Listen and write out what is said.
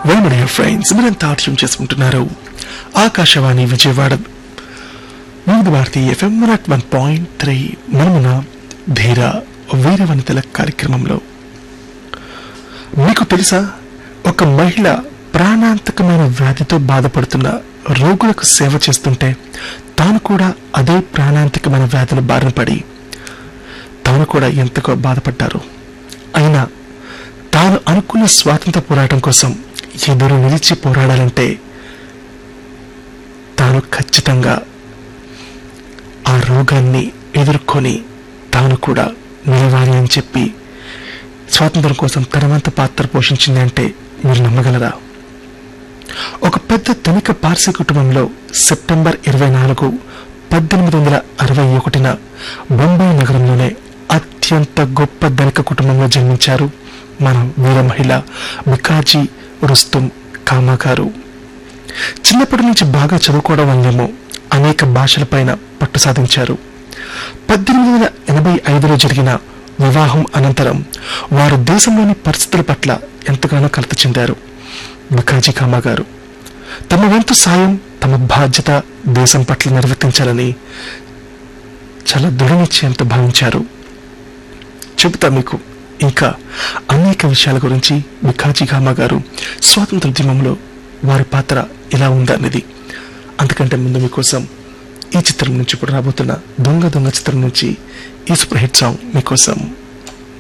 well friends మీరంతా atom చేసుకుంటున్నారు Akashvani Vijayawada Vividh Bharati F M one one point three మనమున ధీర వీర వనితల కార్యక్రమంలో మీకు తెలుసా ఒక మహిళ ప్రాణాంతకమైన వ్యాధితో బాధపడుతున్న రోగులకు సేవ చేస్తుంటే తాను కూడా అదే ప్రాణాంతకమైన వ్యాధుల బారిన పడి తాను కూడా ఎంతగా బాధపడ్డారు అయినా తాను అనుకున్న స్వాతంత్ర పోరాటం కోసం ఎదురు నిలిచి పోరాడాలంటే తాను ఖచ్చితంగా ఆ రోగాన్ని ఎదుర్కొని తాను కూడా నిలవాలి అని చెప్పి స్వాతంత్రం కోసం తన వంత పాత్ర పోషించింది అంటే మీరు నమ్మగలరా ఒక పెద్ద ధనిక పార్సీ కుటుంబంలో సెప్టెంబర్ ఇరవై నాలుగు పద్దెనిమిది వందల అరవై ఒకటిన బొంబాయి నగరంలోనే అత్యంత గొప్ప ధనిక కుటుంబంలో జన్మించారు మన వీర మహిళ మికాజీ రుస్తుం కామా గారు చిన్నప్పటి నుంచి బాగా చదువుకోవడం వల్లేమో అనేక భాషలపైన పట్టు సాధించారు పద్దెనిమిది వందల ఎనభై ఐదులో జరిగిన వివాహం అనంతరం వారు దేశంలోని పరిస్థితుల పట్ల ఎంతగానో కలత చెందారు మికాజీ కామా గారు తమ వంతు సాయం తమ బాధ్యత దేశం పట్ల నిర్వర్తించాలని చాలా దృఢ నిశ్చయంతో భావించారు చెబుతా మీకు ఇంకా అనేక విషయాల గురించి మికాజీ కామా గారు స్వాతంత్ర ఉద్యమంలో వారి పాత్ర ఎలా ఉందనేది అంతకంటే ముందు మీకోసం ఈ చిత్రం నుంచి ఇప్పుడు రాబోతున్న దొంగ దొంగ చిత్రం నుంచి ఈ సూపర్ హిట్ సాంగ్ మీకోసం